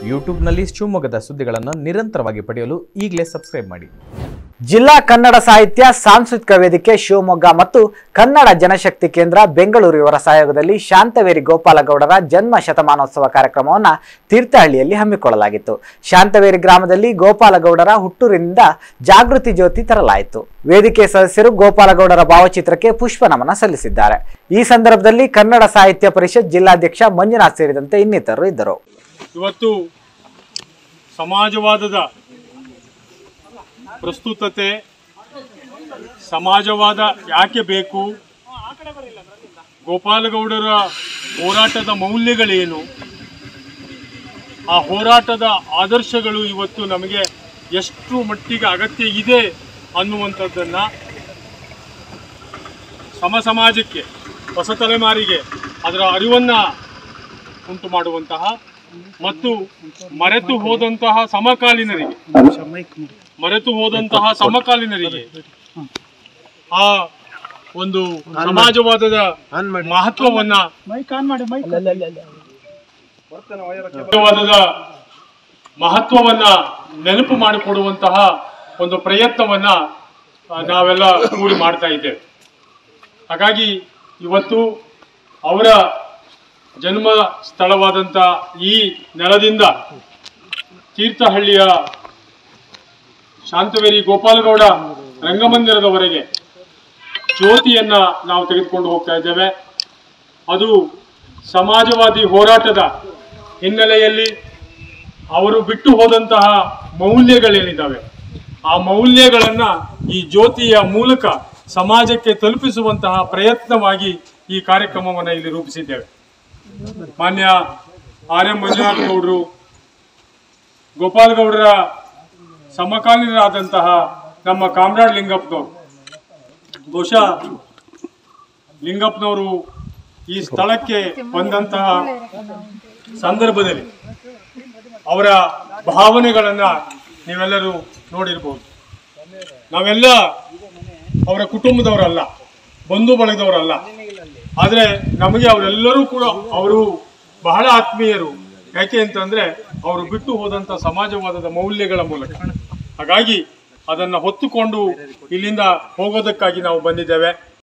ಯೂಟ್ಯೂಬ್ನಲ್ಲಿ ಶಿವಮೊಗ್ಗದ ಸುದ್ದಿಗಳನ್ನು ನಿರಂತರವಾಗಿ ಪಡೆಯಲು ಈಗಲೇ ಸಬ್ಸ್ಕ್ರೈಬ್ ಮಾಡಿ ಜಿಲ್ಲಾ ಕನ್ನಡ ಸಾಹಿತ್ಯ ಸಾಂಸ್ಕೃತಿಕ ವೇದಿಕೆ ಶಿವಮೊಗ್ಗ ಮತ್ತು ಕನ್ನಡ ಜನಶಕ್ತಿ ಕೇಂದ್ರ ಬೆಂಗಳೂರು ಇವರ ಸಹಯೋಗದಲ್ಲಿ ಶಾಂತವೇರಿ ಗೋಪಾಲಗೌಡರ ಜನ್ಮ ಶತಮಾನೋತ್ಸವ ಕಾರ್ಯಕ್ರಮವನ್ನು ತೀರ್ಥಹಳ್ಳಿಯಲ್ಲಿ ಹಮ್ಮಿಕೊಳ್ಳಲಾಗಿತ್ತು ಶಾಂತವೇರಿ ಗ್ರಾಮದಲ್ಲಿ ಗೋಪಾಲಗೌಡರ ಹುಟ್ಟೂರಿನಿಂದ ಜಾಗೃತಿ ಜ್ಯೋತಿ ತರಲಾಯಿತು ವೇದಿಕೆ ಸದಸ್ಯರು ಗೋಪಾಲಗೌಡರ ಭಾವಚಿತ್ರಕ್ಕೆ ಪುಷ್ಪ ನಮನ ಸಲ್ಲಿಸಿದ್ದಾರೆ ಈ ಸಂದರ್ಭದಲ್ಲಿ ಕನ್ನಡ ಸಾಹಿತ್ಯ ಪರಿಷತ್ ಜಿಲ್ಲಾಧ್ಯಕ್ಷ ಮಂಜುನಾಥ್ ಸೇರಿದಂತೆ ಇನ್ನಿತರರು ಇದ್ದರು ಇವತ್ತು ಸಮಾಜವಾದದ ಪ್ರಸ್ತುತತೆ ಸಮಾಜವಾದ ಯಾಕೆ ಬೇಕು ಗೋಪಾಲಗೌಡರ ಹೋರಾಟದ ಮೌಲ್ಯಗಳೇನು ಆ ಹೋರಾಟದ ಆದರ್ಶಗಳು ಇವತ್ತು ನಮಗೆ ಎಷ್ಟು ಮಟ್ಟಿಗೆ ಅಗತ್ಯ ಇದೆ ಅನ್ನುವಂಥದ್ದನ್ನು ಸಮ ಸಮಾಜಕ್ಕೆ ಹೊಸ ತಲೆಮಾರಿಗೆ ಅದರ ಅರಿವನ್ನು ಉಂಟು ಮಾಡುವಂತಹ ಮತ್ತು ಮರೆತು ಹೋದಂತಹ ಸಮಕಾಲೀನರಿಗೆ ಮರೆತು ಹೋದಂತಹ ಸಮಕಾಲೀನರಿಗೆ ಆ ಒಂದು ಸಮಾಜವಾದದ ಮಹತ್ವವನ್ನ ಸಮಾಜವಾದದ ಮಹತ್ವವನ್ನ ನೆನಪು ಮಾಡಿಕೊಡುವಂತಹ ಒಂದು ಪ್ರಯತ್ನವನ್ನ ಆ, ನಾವೆಲ್ಲ ಕೂಡಿ ಮಾಡ್ತಾ ಇದ್ದೇವೆ ಹಾಗಾಗಿ ಇವತ್ತು ಅವರ ಜನ್ಮ ಸ್ಥಳವಾದಂಥ ಈ ನೆಲದಿಂದ ತೀರ್ಥಹಳ್ಳಿಯ ಶಾಂತವೇರಿ ಗೋಪಾಲಗೌಡ ರಂಗಮಂದಿರದವರೆಗೆ ಜ್ಯೋತಿಯನ್ನ ನಾವು ತೆಗೆದುಕೊಂಡು ಹೋಗ್ತಾ ಇದ್ದೇವೆ ಅದು ಸಮಾಜವಾದಿ ಹೋರಾಟದ ಹಿನ್ನೆಲೆಯಲ್ಲಿ ಅವರು ಬಿಟ್ಟು ಹೋದಂತಹ ಮೌಲ್ಯಗಳೇನಿದ್ದಾವೆ ಆ ಮೌಲ್ಯಗಳನ್ನ ಈ ಜ್ಯೋತಿಯ ಮೂಲಕ ಸಮಾಜಕ್ಕೆ ತಲುಪಿಸುವಂತಹ ಪ್ರಯತ್ನವಾಗಿ ಈ ಕಾರ್ಯಕ್ರಮವನ್ನು ಇಲ್ಲಿ ರೂಪಿಸಿದ್ದೇವೆ ಮಾನ್ಯ ಆರ್ ಎಂ ಮಂಜುನಾಥ್ ಗೌಡರು ಗೋಪಾಲಗೌಡರ ಸಮಕಾಲೀನರಾದಂತಹ ನಮ್ಮ ಕಾಮ್ರಾಡ್ ಲಿಂಗಪ್ಪನವರು ಬಹುಶಃ ಲಿಂಗಪ್ಪನವರು ಈ ಸ್ಥಳಕ್ಕೆ ಬಂದಂತಹ ಸಂದರ್ಭದಲ್ಲಿ ಅವರ ಭಾವನೆಗಳನ್ನ ನೀವೆಲ್ಲರೂ ನೋಡಿರ್ಬೋದು ನಾವೆಲ್ಲ ಅವರ ಕುಟುಂಬದವರಲ್ಲ ಬಂಧು ಬಳಗದವರಲ್ಲ ಆದ್ರೆ ನಮಗೆ ಅವರೆಲ್ಲರೂ ಕೂಡ ಅವರು ಬಹಳ ಆತ್ಮೀಯರು ಯಾಕೆ ಅಂತಂದ್ರೆ ಅವರು ಬಿಟ್ಟು ಹೋದಂತ ಸಮಾಜವಾದದ ಮೌಲ್ಯಗಳ ಮೂಲಕ ಹಾಗಾಗಿ ಅದನ್ನ ಹೊತ್ತುಕೊಂಡು ಇಲ್ಲಿಂದ ಹೋಗೋದಕ್ಕಾಗಿ ನಾವು ಬಂದಿದ್ದೇವೆ